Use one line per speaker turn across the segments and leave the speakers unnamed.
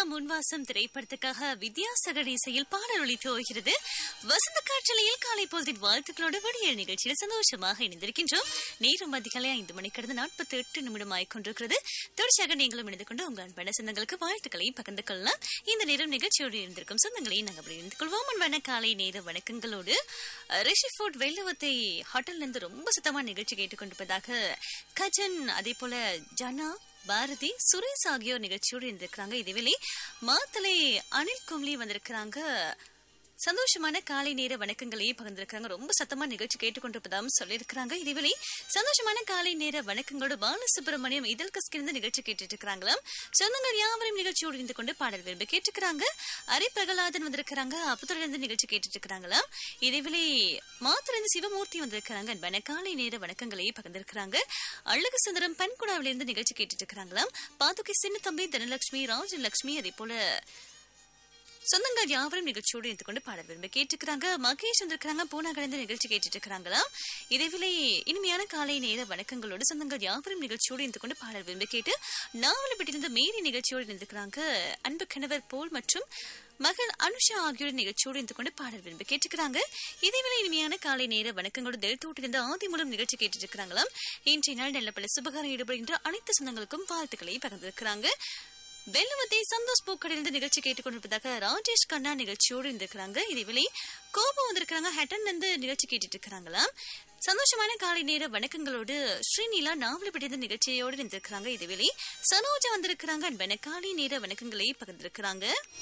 முன்வாசம் திரைப்படத்துக்காக வித்யாசகர் இசையில் பாடல் ஒலித்து வருகிறது வசந்த காற்றலையில் காலை பொழுதின் வாழ்த்துக்களோடு விடியல் நிகழ்ச்சியில் சந்தோஷமாக இணைந்திருக்கின்றோம் நேரம் அதிகாலை ஐந்து மணி கடந்து நாற்பத்தி எட்டு நிமிடம் ஆய்கொண்டிருக்கிறது தொடர்ச்சியாக நீங்களும் இணைந்து கொண்டு உங்கள் அன்பான சொந்தங்களுக்கு வாழ்த்துக்களை பகிர்ந்து கொள்ளலாம் இந்த நேரம் நிகழ்ச்சியோடு இருந்திருக்கும் சொந்தங்களை நாங்கள் அப்படி இணைந்து கொள்வோம் அன்பான காலை நேர வணக்கங்களோடு ரிஷி ஃபுட் வெள்ளவத்தை ஹோட்டல்ல இருந்து ரொம்ப சுத்தமா நிகழ்ச்சி கேட்டுக்கொண்டிருப்பதாக கஜன் அதே போல ஜனா பாரதி சுரேஷ் ஆகியோர் நிகழ்ச்சியோடு இருந்திருக்கிறாங்க இதுவேளை மாத்தலை அனில் கும்லி வந்திருக்கிறாங்க சந்தோஷமான காலை நேர வணக்கங்களையும் பகிர்ந்திருக்காங்க ரொம்ப சத்தமா நிகழ்ச்சி கேட்டுக்கொண்டிருப்பதாகவும் சொல்லியிருக்கிறாங்க இதுவேளை சந்தோஷமான காலை நேர வணக்கங்களோடு பாலசுப்ரமணியம் இதழ் கஸ்கிருந்து நிகழ்ச்சி கேட்டுட்டு இருக்கிறாங்களாம் சொந்தங்கள் யாவரும் நிகழ்ச்சியோடு இருந்து கொண்டு பாடல் விரும்பி கேட்டுக்கிறாங்க அரை பிரகலாதன் வந்திருக்கிறாங்க அப்புத்தலிருந்து நிகழ்ச்சி கேட்டுட்டு இருக்கிறாங்களாம் இதேவேளை மாத்திலிருந்து சிவமூர்த்தி வந்திருக்கிறாங்க அன்பான காலை நேர வணக்கங்களையும் பகிர்ந்திருக்கிறாங்க அழகு சுந்தரம் பன்குடாவிலிருந்து நிகழ்ச்சி கேட்டுட்டு இருக்கிறாங்களாம் பாதுகை சின்ன தம்பி தனலட்சுமி ராஜலட்சுமி அதே போல சொந்தங்கள் யாவரும் நிகழ்ச்சியோடு இருந்து கொண்டு பாடல் விரும்ப கேட்டுக்கிறாங்க மகேஷ் வந்திருக்கிறாங்க பூனா கலந்து நிகழ்ச்சி கேட்டுட்டு இருக்கிறாங்களா இதேவேளை இனிமையான காலை நேர வணக்கங்களோடு சொந்தங்கள் யாவரும் நிகழ்ச்சியோடு இருந்து கொண்டு பாடல் விரும்ப கேட்டு நாவலப்பட்டிலிருந்து மேரி நிகழ்ச்சியோடு இருந்துக்கிறாங்க அன்பு கணவர் போல் மற்றும் மகள் அனுஷா ஆகியோர் நிகழ்ச்சியோடு இருந்து கொண்டு பாடல் விரும்ப கேட்டுக்கிறாங்க இதேவேளை இனிமையான காலை நேர வணக்கங்களோடு தெளித்தோட்டிலிருந்து ஆதி மூலம் நிகழ்ச்சி கேட்டுட்டு இருக்கிறாங்களாம் இன்றைய நாள் நல்ல பல சுபகாரம் ஈடுபடுகின்ற அனைத்து சொந்தங்களுக்கும் வாழ்த்துக்களை பகிர்ந்திருக்கிறாங்க வெள்ளவத்தை சந்தோஷ் பூக்கடையிலிருந்து நிகழ்ச்சி கேட்டுக்கொண்டிருப்பதாக ராஜேஷ் கண்ணா நிகழ்ச்சியோடு இருந்திருக்கிறாங்க இதேவேளை கோபம் வந்திருக்கிறாங்க ஹெட்டன் இருந்து நிகழ்ச்சி கேட்டுட்டு இருக்கிறாங்களாம் சந்தோஷமான காலை நேர வணக்கங்களோடு ஸ்ரீநீலா நாவலப்பட்டிருந்த நிகழ்ச்சியோடு இருந்திருக்கிறாங்க இதுவேளை சனோஜா வந்திருக்கிறாங்க அன்பான காலை நேர வணக்கங்களை பகிர்ந்திருக்கிறாங்க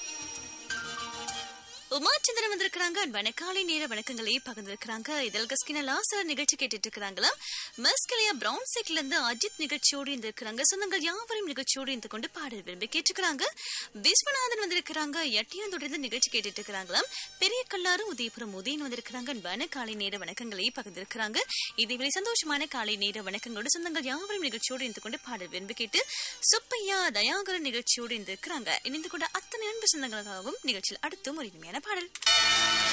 உமாச்சந்திரன் வந்திருக்கிறாங்க அன்பான காலை நேர வணக்கங்களை பகிர்ந்திருக்கிறாங்க இதழ் கஸ்கின லாசர் நிகழ்ச்சி கேட்டுட்டு இருக்கிறாங்களா மஸ்கலியா பிரவுன் செக்ல இருந்து அஜித் நிகழ்ச்சியோடு இருந்திருக்கிறாங்க சொந்தங்கள் யாவரும் நிகழ்ச்சியோடு இருந்து கொண்டு பாடல் விரும்பி கேட்டுக்கிறாங்க விஸ்வநாதன் வந்திருக்கிறாங்க எட்டியாந்தோடு நிகழ்ச்சி கேட்டுட்டு இருக்கிறாங்களாம் பெரிய கல்லாறு உதயபுரம் உதயன் வந்திருக்கிறாங்க அன்பான காலை நேர வணக்கங்களை பகிர்ந்திருக்கிறாங்க இதேவேளை சந்தோஷமான காலை நேர வணக்கங்களோடு சொந்தங்கள் யாவரும் நிகழ்ச்சியோடு இருந்து கொண்டு பாடல் விரும்பி கேட்டு சுப்பையா தயாகரன் நிகழ்ச்சியோடு இருந்திருக்கிறாங்க இணைந்து கொண்ட அத்தனை அன்பு சொந்தங்களுக்காகவும் நிகழ்ச்சியில் அடுத்தும் ஒரு இனிமையான பாடல்